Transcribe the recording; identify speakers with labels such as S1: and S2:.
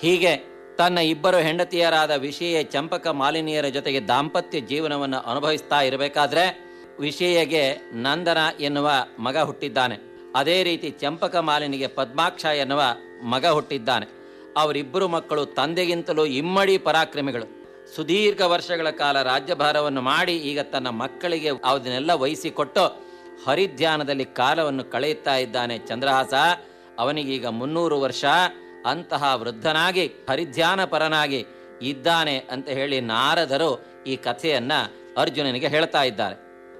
S1: ಹೀಗೆ ತನ್ನ ಇಬ್ಬರು ಹೆಂಡತಿಯರಾದ ವಿಷಯ ಚಂಪಕ ಮಾಲಿನಿಯರ ಜೊತೆಗೆ ದಾಂಪತ್ಯ ಜೀವನವನ್ನು ಅನುಭವಿಸ್ತಾ ಇರಬೇಕಾದ್ರೆ ವಿಷಯಗೆ ನಂದನ ಎನ್ನುವ ಮಗ ಹುಟ್ಟಿದ್ದಾನೆ ಅದೇ ರೀತಿ ಚಂಪಕ ಮಾಲಿನಿಗೆ ಪದ್ಮಾಕ್ಷ ಎನ್ನುವ ಮಗ ಹುಟ್ಟಿದ್ದಾನೆ ಅವರಿಬ್ಬರು ಮಕ್ಕಳು ತಂದೆಗಿಂತಲೂ ಇಮ್ಮಡಿ ಪರಾಕ್ರಮಿಗಳು ಸುದೀರ್ಘ ವರ್ಷಗಳ ಕಾಲ ರಾಜ್ಯಭಾರವನ್ನು ಮಾಡಿ ಈಗ ತನ್ನ ಮಕ್ಕಳಿಗೆ ಅದನ್ನೆಲ್ಲ ವಹಿಸಿಕೊಟ್ಟು ಹರಿಧ್ಯಾನದಲ್ಲಿ ಕಾಲವನ್ನು ಕಳೆಯುತ್ತಾ ಇದ್ದಾನೆ ಚಂದ್ರಹಾಸ ಅವನಿಗೀಗ ಮುನ್ನೂರು ವರ್ಷ ಅಂತಹ ವೃದ್ಧನಾಗಿ ಹರಿಧ್ಯಾನ ಪರನಾಗಿ ಇದ್ದಾನೆ ಅಂತ ಹೇಳಿ ನಾರದರು ಈ ಕಥೆಯನ್ನ ಅರ್ಜುನನಿಗೆ ಹೇಳ್ತಾ ಇದ್ದಾರೆ